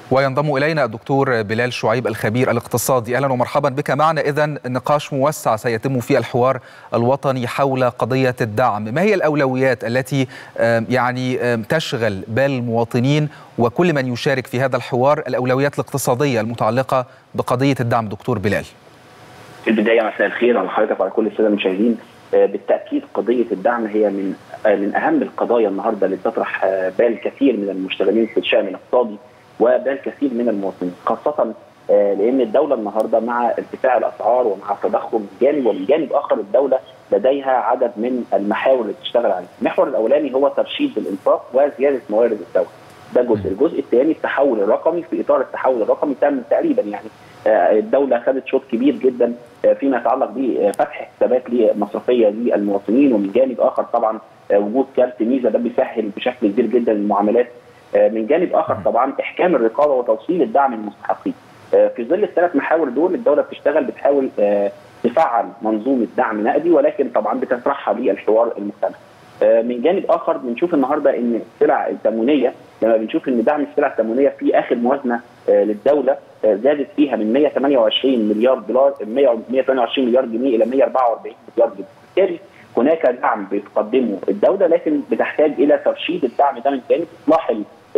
وينضم الينا الدكتور بلال شعيب الخبير الاقتصادي اهلا ومرحبا بك معنا اذا نقاش موسع سيتم فيه الحوار الوطني حول قضيه الدعم ما هي الاولويات التي يعني تشغل بال المواطنين وكل من يشارك في هذا الحوار الاولويات الاقتصاديه المتعلقه بقضيه الدعم دكتور بلال في البدايه مساء الخير على حضرتك وعلى كل الساده المشاهدين بالتاكيد قضيه الدعم هي من من اهم القضايا النهارده اللي بتطرح بال كثير من المشتغلين في الشان الاقتصادي وبال كثير من المواطنين خاصه لان الدوله النهارده مع ارتفاع الاسعار ومع التضخم من جانب ومن جانب اخر الدوله لديها عدد من المحاور اللي بتشتغل عليها، المحور الاولاني هو ترشيد الانفاق وزياده موارد الدوله. ده جزء، الجزء الثاني التحول الرقمي في اطار التحول الرقمي تم تقريبا يعني الدوله خدت شوط كبير جدا فيما يتعلق بفتح حسابات مصرفيه للمواطنين ومن جانب اخر طبعا وجود كارت ميزه ده بيسهل بشكل كبير جدا المعاملات من جانب اخر طبعا احكام الرقابه وتوصيل الدعم للمستحقين. في ظل الثلاث محاور دول الدوله بتشتغل بتحاول تفعل منظومه دعم نقدي ولكن طبعا بتطرحها للحوار المجتمعي. من جانب اخر بنشوف النهارده ان السلع التموينيه لما بنشوف ان دعم السلع التموينيه في اخر موازنه للدوله زادت فيها من 128 مليار دولار 128 مليار جنيه الى 144 مليار جنيه، بالتالي هناك دعم بتقدمه الدوله لكن بتحتاج الى ترشيد الدعم ده من جانب اصلاح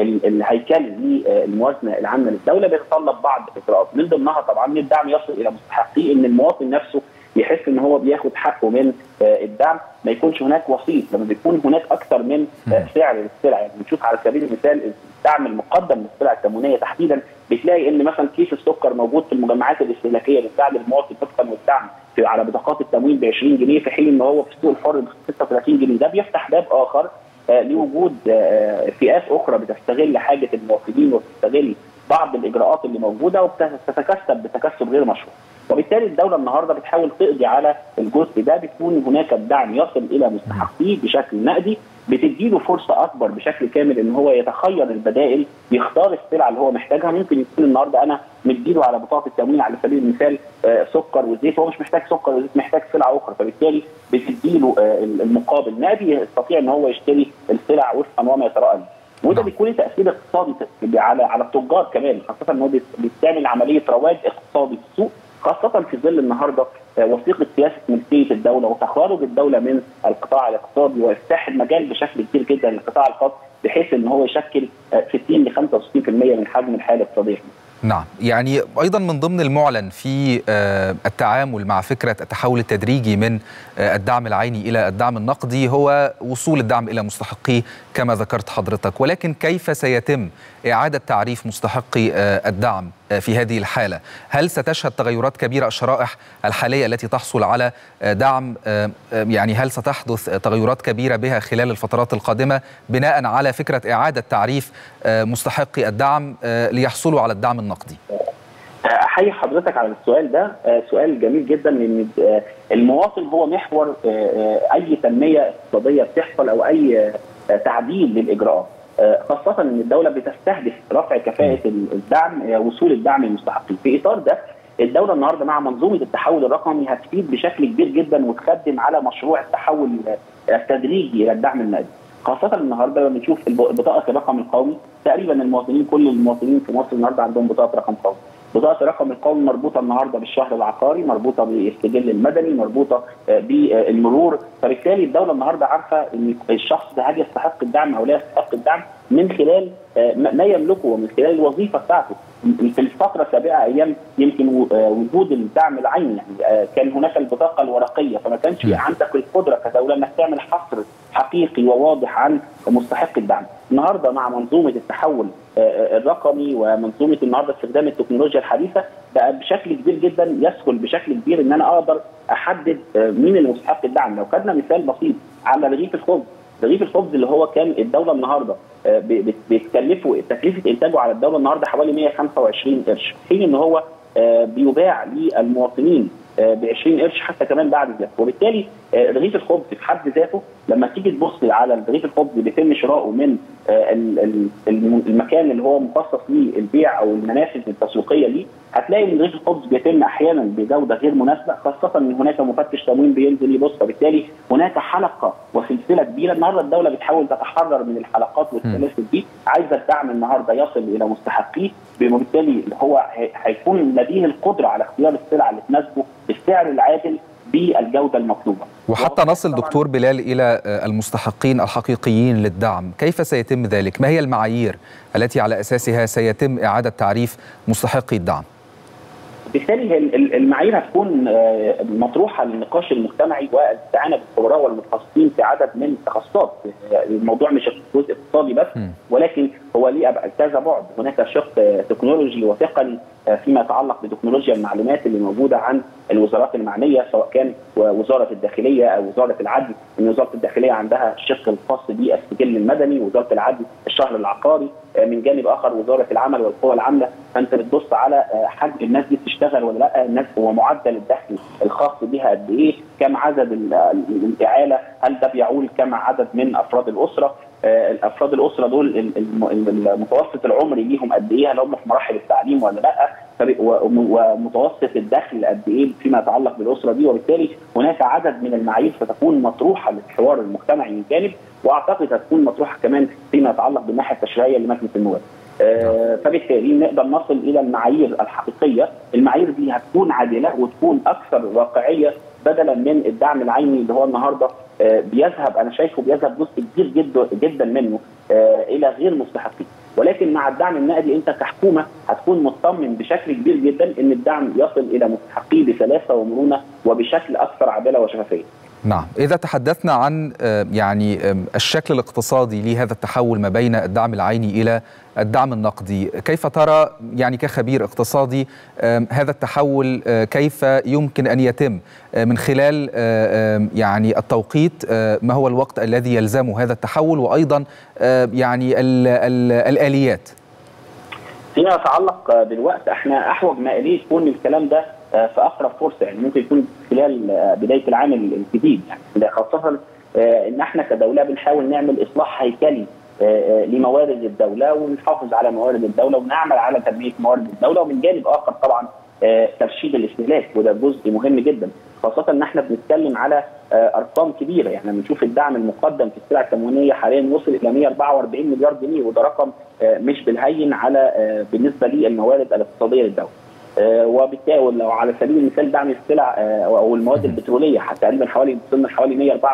الهيكل للموازنه العامه للدوله بيتطلب بعض الاجراءات من ضمنها طبعا ان الدعم يصل الى مستحقيه ان المواطن نفسه يحس ان هو بياخد حقه من الدعم ما يكونش هناك وسيط لما بيكون هناك اكثر من سعر للسلع يعني بنشوف على سبيل المثال الدعم المقدم للسلع التموينيه تحديدا بتلاقي ان مثلا كيس السكر موجود في المجمعات الاستهلاكيه بتساعد المواطن طبقا والدعم في على بطاقات التموين ب 20 جنيه في حين ان هو في السوق الحر ب 36 جنيه ده بيفتح باب اخر لوجود فئات اخرى بتستغل حاجه المواطنين وبتستغل بعض الاجراءات اللي موجوده وبتتكسب بتكسب غير مشروع. وبالتالي الدوله النهارده بتحاول تقضي على الجزء ده بتكون هناك الدعم يصل الى مستحقيه بشكل نقدي بتديله فرصه اكبر بشكل كامل ان هو يتخير البدائل يختار السلعه اللي هو محتاجها ممكن يكون النهارده انا مديله على بطاقه التموين على سبيل المثال سكر وزيت هو مش محتاج سكر وزيت محتاج سلعه اخرى فبالتالي بتديله المقابل نقدي يستطيع ان هو يشتري السلع وفقا وما يتراءى وده بيكون تاثير اقتصادي على على التجار كمان خاصه ان هو بيعمل عمليه رواج اقتصادي في السوق خاصة في ظل النهارده وثيقة سياسة ملكية الدولة وتخارج الدولة من القطاع الاقتصادي وافتاح المجال بشكل كبير جدا للقطاع الخاص بحيث ان هو يشكل 60 ل 65% من حجم الحالة الاقتصادية. نعم يعني ايضا من ضمن المعلن في التعامل مع فكره التحول التدريجي من الدعم العيني الى الدعم النقدي هو وصول الدعم الى مستحقيه كما ذكرت حضرتك ولكن كيف سيتم اعاده تعريف مستحقي الدعم في هذه الحاله هل ستشهد تغيرات كبيره الشرائح الحاليه التي تحصل على دعم يعني هل ستحدث تغيرات كبيره بها خلال الفترات القادمه بناء على فكره اعاده تعريف مستحقي الدعم ليحصلوا على الدعم النقدي احيي حضرتك على السؤال ده سؤال جميل جدا لان المواطن هو محور اي تنميه اقتصاديه بتحصل او اي تعديل للاجراءات خاصة أن الدولة بتستهدف رفع كفاءة الدعم وصول الدعم للمستحقين، في إطار ده الدولة النهارده مع منظومة التحول الرقمي هتفيد بشكل كبير جدا وتخدم على مشروع التحول التدريجي إلى الدعم المالي. خاصة النهارده لما بنشوف بطاقة الرقم القومي تقريبا المواطنين كل المواطنين في مصر النهارده عندهم بطاقة رقم قومي. بطاقه الرقم القومي مربوطه النهارده بالشهر العقاري، مربوطه بالسجل المدني، مربوطه بالمرور، فبالتالي الدوله النهارده عارفه ان الشخص ده هل يستحق الدعم او لا يستحق الدعم من خلال ما يملكه ومن خلال الوظيفه بتاعته. في الفتره السابقه ايام يمكن وجود الدعم العيني يعني كان هناك البطاقه الورقيه فما كانش عندك القدره كدوله انك تعمل حصر حقيقي وواضح عن مستحق الدعم. النهارده مع منظومه التحول الرقمي ومنظومه النهارده استخدام التكنولوجيا الحديثه بقى بشكل كبير جدا يسهل بشكل كبير ان انا اقدر احدد مين اللي مستحق الدعم لو خدنا مثال بسيط على رغيف الخبز رغيف الخبز اللي هو كان الدوله النهارده بتكلفه تكلفه انتاجه على الدوله النهارده حوالي 125 قرش حين ان هو بيباع للمواطنين ب 20 قرش حتى كمان بعد ذلك وبالتالي رغيف الخبز في حد ذاته لما تيجي تبص على رغيف الخبز اللي بيتم شراؤه من المكان اللي هو مخصص للبيع او المنافذ التسويقيه ليه هتلاقي ان رغيف الخبز بيتم احيانا بجوده غير مناسبه خاصه ان هناك مفتش تموين بينزل يبص فبالتالي هناك حلقه وسلسله كبيره النهارده الدوله بتحاول تتحرر من الحلقات والسلاسل دي عايزه الدعم النهارده يصل الى مستحقيه وبالتالي هو هيكون لديه القدره على اختيار السلع اللي تناسبه بالسعر العادل بالجوده المطلوبه. وحتى نصل دكتور بلال الى المستحقين الحقيقيين للدعم، كيف سيتم ذلك؟ ما هي المعايير التي على اساسها سيتم اعاده تعريف مستحقي الدعم؟ بالتالي المعايير هتكون مطروحه للنقاش المجتمعي والاستعانه بالخبراء والمتخصصين في عدد من التخصصات، الموضوع مش جزء اقتصادي بس ولكن هو ليه كذا بعد، هناك شق تكنولوجي وتقني فيما يتعلق بتكنولوجيا المعلومات اللي موجوده عن الوزارات المعنيه سواء كان وزاره الداخليه او وزاره العدل، ان وزاره الداخليه عندها الشق الخاص بالسجل المدني، وزاره العدل الشهر العقاري، من جانب اخر وزاره العمل والقوى العامله، فانت بتبص على حجم الناس دي بتشتغل ولا لا، الناس ومعدل الدخل الخاص بها قد ايه، كم عدد الاعاله، هل ده بيعول كم عدد من افراد الاسره، الافراد الاسره دول المتوسط العمري ليهم قد ايه هل هم في مراحل التعليم ولا لا ومتوسط الدخل قد ايه فيما يتعلق بالاسره دي وبالتالي هناك عدد من المعايير ستكون مطروحه للحوار المجتمعي من جانب واعتقد هتكون مطروحه كمان فيما يتعلق بالناحيه التشريعيه لمجلس النواب. آه فبالتالي نقدر نصل الى المعايير الحقيقيه، المعايير دي هتكون عادله وتكون اكثر واقعيه بدلا من الدعم العيني اللي هو النهارده آه بيذهب انا شايفه بيذهب جزء كبير جدا جدا منه آه الى غير مستحقين ولكن مع الدعم النقدي انت كحكومه هتكون مطمن بشكل كبير جدا ان الدعم يصل الى مستحقيه بسلاسه ومرونه وبشكل اكثر عداله وشفافيه. نعم إذا تحدثنا عن يعني الشكل الاقتصادي لهذا التحول ما بين الدعم العيني إلى الدعم النقدي كيف ترى يعني كخبير اقتصادي هذا التحول كيف يمكن أن يتم من خلال يعني التوقيت ما هو الوقت الذي يلزمه هذا التحول وأيضا يعني ال ال الآليات فيما يتعلق بالوقت احنا احوج ما اليه يكون الكلام ده في اقرب فرصه يعني ممكن يكون خلال بدايه العام الجديد يعني خاصه ان احنا كدوله بنحاول نعمل اصلاح هيكلي لموارد الدوله ونحافظ على موارد الدوله ونعمل على تنميه موارد الدوله ومن جانب اخر طبعا ترشيد الاستهلاك وده جزء مهم جدا خاصه ان احنا بنتكلم على ارقام كبيره يعني بنشوف الدعم المقدم في السلع التموينيه حاليا وصل الى 144 مليار جنيه وده رقم مش بالهين على بالنسبه للموارد الاقتصاديه للدوله. وبالتالي لو على سبيل المثال دعم السلع او المواد البتروليه تقريبا حوالي وصلنا حوالي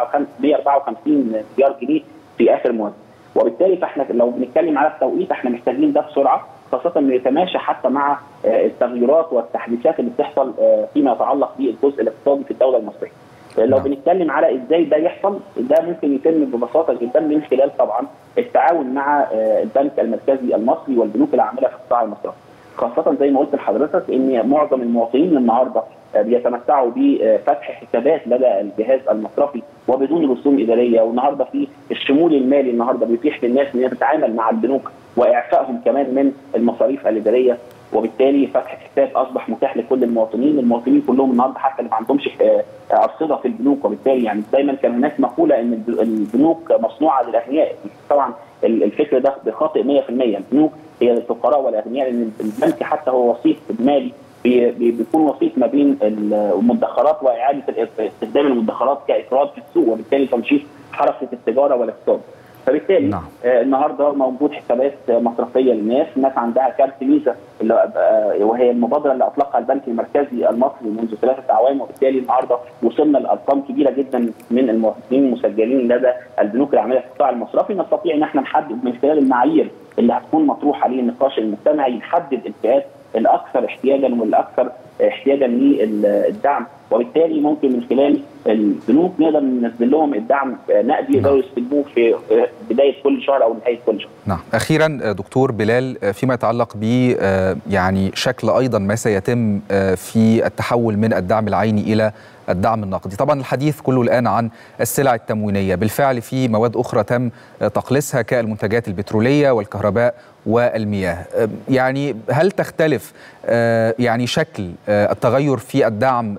154 مليار جنيه في اخر مواسم وبالتالي فاحنا لو بنتكلم على التوقيت احنا محتاجين ده بسرعه خاصه انه يتماشى حتى مع التغيرات والتحديثات اللي بتحصل فيما يتعلق بالجزء الاقتصادي في الدوله المصريه. لو بنتكلم على ازاي ده يحصل ده ممكن يتم ببساطه جدا من خلال طبعا التعاون مع البنك المركزي المصري والبنوك العامله في القطاع المصرفي. خاصه زي ما قلت لحضرتك ان معظم المواطنين النهارده بيتمتعوا بفتح حسابات لدى الجهاز المصرفي وبدون رسوم اداريه والنهارده في الشمول المالي النهارده بيتيح للناس ان هي تتعامل مع البنوك واعفائهم كمان من المصاريف الاداريه وبالتالي فتح حساب اصبح متاح لكل المواطنين، المواطنين كلهم النهارده حتى اللي ما عندهمش ارصده في البنوك وبالتالي يعني دايما كان هناك مقوله ان البنوك مصنوعه للاغنياء، طبعا الفكر ده بخاطئ 100% البنوك هي للفقراء والاغنياء لان البنك حتى هو وسيط مالي بيكون وسيط ما بين المدخرات واعاده استخدام المدخرات كافراد في السوق وبالتالي تنشيط حركه التجاره والاقتصاد. فبالتالي نعم. آه النهارده موجود حسابات مصرفيه للناس، الناس عندها كارت ميزه وهي المبادره اللي اطلقها البنك المركزي المصري منذ ثلاثه اعوام وبالتالي النهارده وصلنا لارقام كبيره جدا من المواطنين المسجلين لدى البنوك العامله في القطاع المصرفي، نستطيع ان احنا نحدد من خلال المعايير اللي هتكون مطروحه للنقاش المجتمعي نحدد الفئات الاكثر احتياجا والاكثر احتياجا للدعم وبالتالي ممكن من خلال البنوك نقدر ننزل لهم الدعم نقدي يقدروا يستلموه في بدايه كل شهر او نهايه كل شهر. نعم، اخيرا دكتور بلال فيما يتعلق ب يعني شكل ايضا ما سيتم في التحول من الدعم العيني الى الدعم النقدي طبعا الحديث كله الآن عن السلع التموينية بالفعل في مواد أخرى تم تقليصها كالمنتجات البترولية والكهرباء والمياه يعني هل تختلف يعني شكل التغير في الدعم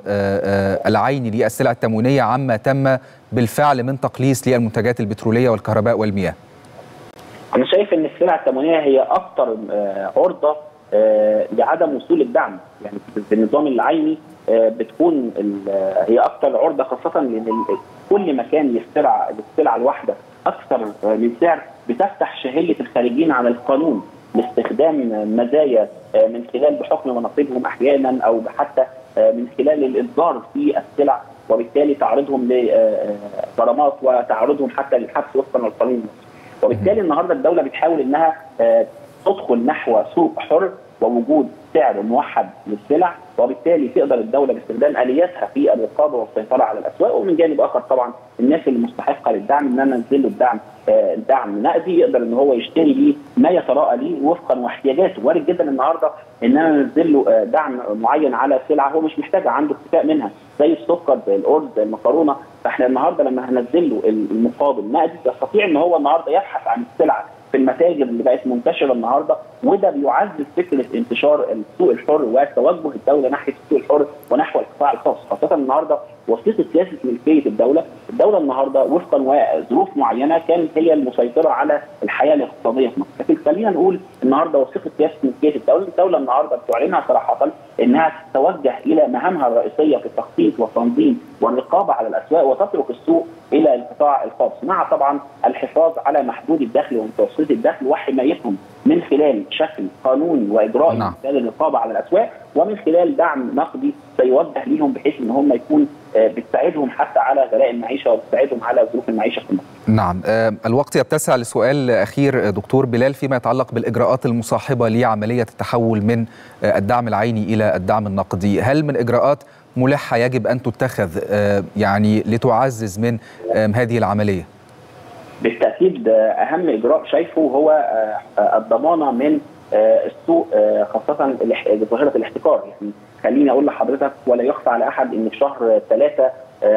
العيني للسلع التموينيه عما تم بالفعل من تقليص للمنتجات البتروليه والكهرباء والمياه؟ انا شايف ان السلع التموينيه هي اكثر عرضه لعدم وصول الدعم يعني في النظام العيني بتكون هي اكثر عرضه خاصه لان كل ما كان للسلعه للسلعه الواحده اكثر من سعر بتفتح شهيه الخارجين عن القانون لاستخدام مزايا من خلال بحكم مناصبهم احيانا او حتى من خلال الاصدار في السلع وبالتالي تعرضهم لغرامات وتعرضهم حتى للحبس وفقا للقانون المصري. وبالتالي النهارده الدوله بتحاول انها تدخل نحو سوق حر ووجود سعر موحد للسلع وبالتالي تقدر الدوله باستخدام الياتها في الرقابه والسيطره على الاسواق ومن جانب اخر طبعا الناس اللي مستحقه للدعم ان انا انزل له الدعم دعم نقدي يقدر ان هو يشتري بيه ما يتراءى ليه وفقا واحتياجاته وارد جدا النهارده ان انا انزل له دعم معين على سلعه هو مش محتاجها عنده اكتفاء منها زي السكر زي الارز زي المكرونه فاحنا النهارده لما هنزل له المقابل نقدي يستطيع ان هو النهارده يبحث عن السلعه في المتاجر اللي بقت منتشره النهارده وده بيعزز فكره انتشار السوق الحر وتوجه الدوله ناحيه السوق الحر ونحو القطاع الخاص خاصه النهارده وثيقه سياسه ملكيه الدوله، الدوله النهارده وفقا وظروف معينه كانت هي المسيطره على الحياه الاقتصاديه في مصر، لكن خلينا نقول النهارده وثيقه سياسه ملكيه الدوله، الدوله النهارده بتعلنها صراحه انها تتوجه الى مهامها الرئيسيه في التخطيط والتنظيم والرقابه على الاسواق وتترك السوق الى القطاع الخاص، مع طبعا الحفاظ على محدود الدخل ومتوسط الدخل وحمايتهم من خلال شكل قانوني واجرائي نعم. من خلال الرقابه على الاسواق ومن خلال دعم نقدي سيوجه ليهم بحيث ان هم يكون بتساعدهم حتى على غلاء المعيشه وبتساعدهم على ظروف المعيشه في مصر. نعم الوقت يتسع لسؤال اخير دكتور بلال فيما يتعلق بالاجراءات المصاحبه لعمليه التحول من الدعم العيني الى الدعم النقدي، هل من اجراءات ملحه يجب ان تتخذ يعني لتعزز من هذه العمليه؟ بالتاكيد اهم اجراء شايفه هو الضمانه من السوق خاصه ظاهره الاحتكار يعني خليني اقول لحضرتك ولا يخفى على احد ان في شهر 3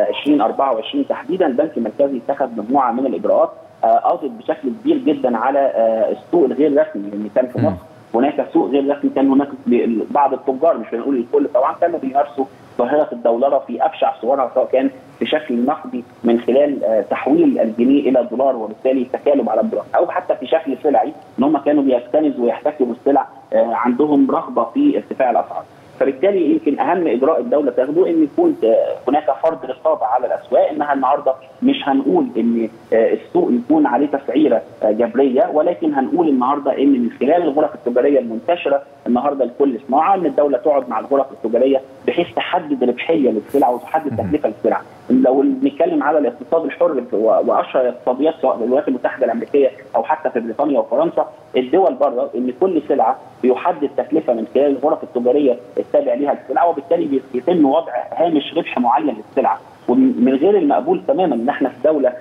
2024 تحديدا البنك المركزي اتخذ مجموعه من الاجراءات قضت بشكل كبير جدا على السوق الغير رسمي لان يعني كان في مصر هناك سوق غير رسمي كان هناك بعض التجار مش بنقول الكل طبعا كانوا بيمارسوا ظاهره الدولره في ابشع صورها سواء كان بشكل نقدي من خلال تحويل الجنيه الى الدولار وبالتالي التكالب على الدولار او حتى في شكل سلعي ان هم كانوا بيكتنزوا ويحتكروا السلع عندهم رغبه في ارتفاع الاسعار. فبالتالي يمكن اهم اجراء الدوله تاخده ان يكون هناك فرض رقابه على الاسواق انها النهارده مش هنقول ان السوق يكون عليه تسعيره جبريه ولكن هنقول النهارده ان من خلال الغرف التجاريه المنتشره النهارده لكل صناعه ان الدوله تقعد مع الغرف التجاريه بحيث تحدد ربحيه للسلع وتحدد تكلفه للسلع. لو بنتكلم على الاقتصاد الحر واشهر الاقتصاديات سواء في الولايات المتحده الامريكيه او حتى في بريطانيا وفرنسا الدول بره ان كل سلعه بيحدد تكلفه من خلال الغرف التجاريه التابع ليها السلعه وبالتالي بيتم وضع هامش ربح معين للسلعه ومن غير المقبول تماما ان احنا في دوله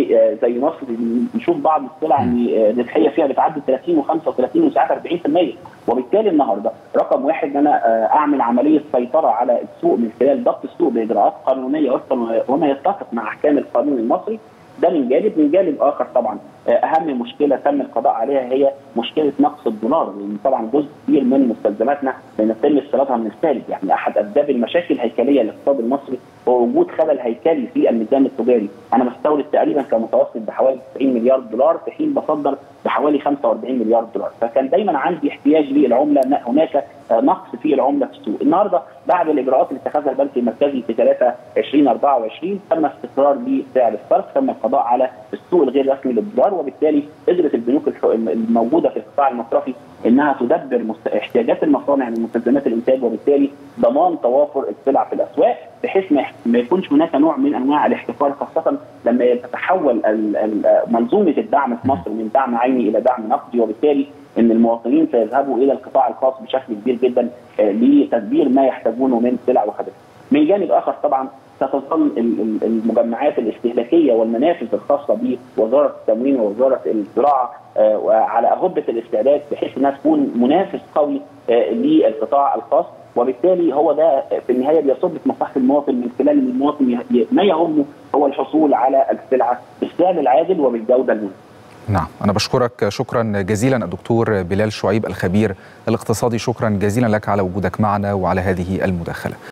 زي مصر نشوف بعض السلع ان الربحيه فيها بتعدي 30 و35 وساعات 40% وبالتالي النهارده رقم واحد ان انا اعمل عمليه سيطره على السوق من خلال ضبط السوق باجراءات قانونيه وفقا وما يتفق مع احكام القانون المصري ده من جانب من جانب اخر طبعا اهم مشكله تم القضاء عليها هي مشكله نقص الدولار لان طبعا جزء كبير من مستلزماتنا بنتم استيرادها من الخارج يعني احد اسباب المشاكل الهيكليه للاقتصاد المصري هو وجود خلل هيكلي في الميزان التجاري انا مستورد تقريبا كمتوسط بحوالي 90 مليار دولار في حين بصدر بحوالي 45 مليار دولار فكان دايما عندي احتياج للعمله هناك نقص في العمله في السوق النهارده بعد الاجراءات اللي اتخذها البنك المركزي في 3 2024 تم استقرار لسعر الصرف تم القضاء على السوق الغير رسمي للدولار وبالتالي قدرت البنوك الموجوده في القطاع المصرفي انها تدبر احتياجات المصانع من مستلزمات الانتاج وبالتالي ضمان توافر السلع في الاسواق بحيث ما يكونش هناك نوع من انواع الاحتكار خاصه لما تتحول منظومه الدعم في مصر من دعم عيني الى دعم نقدي وبالتالي ان المواطنين سيذهبوا الى القطاع الخاص بشكل كبير جدا لتدبير ما يحتاجونه من سلع وخدمات. من جانب اخر طبعا ستظل المجمعات الاستهلاكيه والمنافذ الخاصه بوزاره التموين ووزاره الزراعه على اهبه الاستعداد بحيث انها تكون منافس قوي للقطاع الخاص وبالتالي هو ده في النهايه بيصب في مصلحه المواطن من خلال ان المواطن ما يهمه هو الحصول على السلعه بالسعر العادل وبالجوده المناسبه. نعم أنا بشكرك شكرا جزيلا الدكتور بلال شعيب الخبير الاقتصادي شكرا جزيلا لك على وجودك معنا وعلى هذه المداخلة